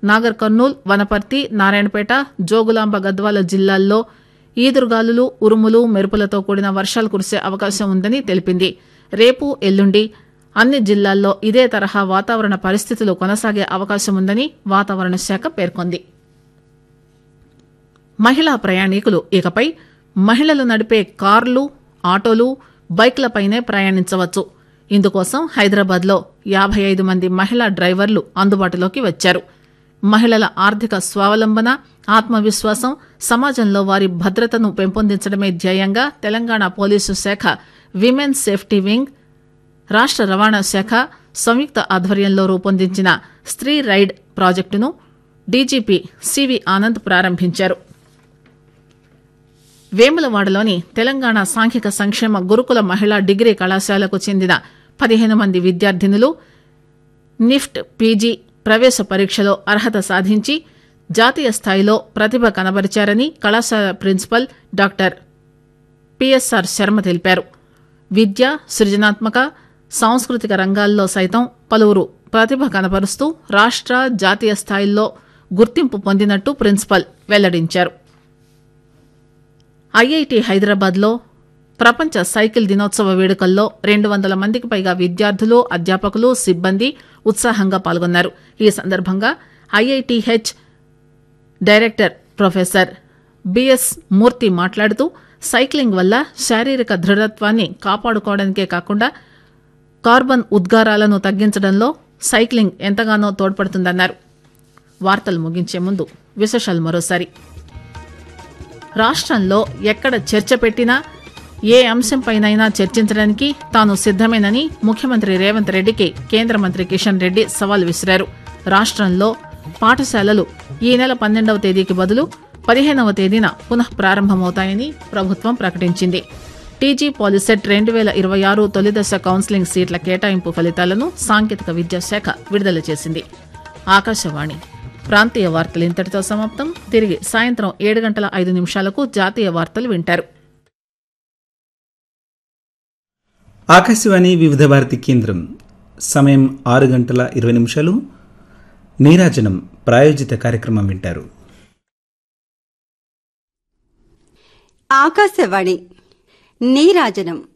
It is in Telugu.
నాగర్ కర్నూల్ వనపర్తి నారాయణపేట జోగులాంబ గద్వాల జిల్లాల్లో ఈదురుగాలులు ఉరుములు మెరుపులతో కూడిన వర్షాలు కురిసే అవకాశం ఉందని తెలిపింది రేపు ఎల్లుండి అన్ని జిల్లాల్లో ఇదే తరహా వాతావరణ పరిస్థితులు కొనసాగే అవకాశం ఉందని వాతావరణ శాఖ పేర్కొంది మహిళా ప్రయాణికులు ఇకపై మహిళలు నడిపే కార్లు ఆటోలు బైక్లపైనే ప్రయాణించవచ్చు ఇందుకోసం హైదరాబాద్లో యాభై ఐదు మంది మహిళా డ్రైవర్లు అందుబాటులోకి వచ్చారు మహిళల ఆర్థిక స్వావలంబన ఆత్మవిశ్వాసం సమాజంలో వారి భద్రతను పెంపొందించడమే ధ్యేయంగా తెలంగాణ పోలీసు శాఖ విమెన్ సేఫ్టీ వింగ్ రాష్ట రవాణా శాఖ సంయుక్త ఆధ్వర్యంలో రూపొందించిన స్త్రీ రైడ్ ప్రాజెక్టును డీజీపీ సివి ఆనంద్ ప్రారంభించారు వేములవాడలోని తెలంగాణ సాంఘిక సంక్షేమ గురుకుల మహిళా డిగ్రీ కళాశాలకు చెందిన పదిహేను మంది విద్యార్థినులు నిఫ్ట్ పీజీ ప్రవేశ పరీక్షలో అర్హత సాధించి జాతీయ స్థాయిలో ప్రతిభ కనబరిచారని కళాశాల ప్రిన్సిపల్ డాక్టర్ పిఎస్ఆర్ శర్మ తెలిపారు విద్య సృజనాత్మక సాంస్కృతిక రంగాల్లో సైతం పలువురు ప్రతిభ కనబరుస్తూ రాష్ట జాతీయ స్థాయిల్లో గుర్తింపు పొందినట్టు ప్రిన్సిపల్ వెల్లడించారు ఐఐటి హైదరాబాద్లో ప్రపంచ సైకిల్ దినోత్సవ వేడుకల్లో రెండు వందల మందికి పైగా విద్యార్థులు అధ్యాపకులు సిబ్బంది ఉత్సాహంగా పాల్గొన్నారు ఈ సందర్భంగా ఐఐటిహెచ్ డైరెక్టర్ ప్రొఫెసర్ బిఎస్ మూర్తి మాట్లాడుతూ సైక్లింగ్ వల్ల శారీరక దృఢత్వాన్ని కాపాడుకోవడానికే కాకుండా కార్బన్ ఉద్గారాలను తగ్గించడంలో సైక్లింగ్ ఎంతగానో తోడ్పడుతుందన్నారు వార్తలు ముగించే ముందు విశేషాలు మరోసారి రాష్ట్రంలో ఎక్కడ చర్చ పెట్టినా ఏ అంశంపైనైనా చర్చించడానికి తాను సిద్దమేనని ముఖ్యమంత్రి రేవంత్ రెడ్డికి కేంద్ర మంత్రి కిషన్ రెడ్డి సవాల్ విసిరారు రాష్ట్రంలో పాఠశాలలు ఈ నెల పన్నెండవ తేదీకి బదులు పదిహేనవ తేదీన పునః ప్రారంభమవుతాయని ప్రభుత్వం ప్రకటించింది టీజీ పాలిసెట్ రెండు వేల ఇరవై ఆరు తొలిదశ కౌన్సిలింగ్ సీట్ల కేటాయింపు ఫలితాలను సాంకేతిక విద్యాశాఖ విడుదల చేసింది ఆకాశవాణి ప్రాంతీయ వార్తలు ఇంతటితో సమాప్తం తిరిగి సాయంత్రం ఏడు గంటల ఐదు నిమిషాలకు జాతీయ వార్తలు వింటారు ఆకాశవాణి వివిధ భారతి కేంద్రం సమయం ఆరు గంటల ఇరవై నిమిషాలు నీరాజనం ప్రాయోజిత కార్యక్రమం వింటారు ఆకాశవాణి నీరాజనం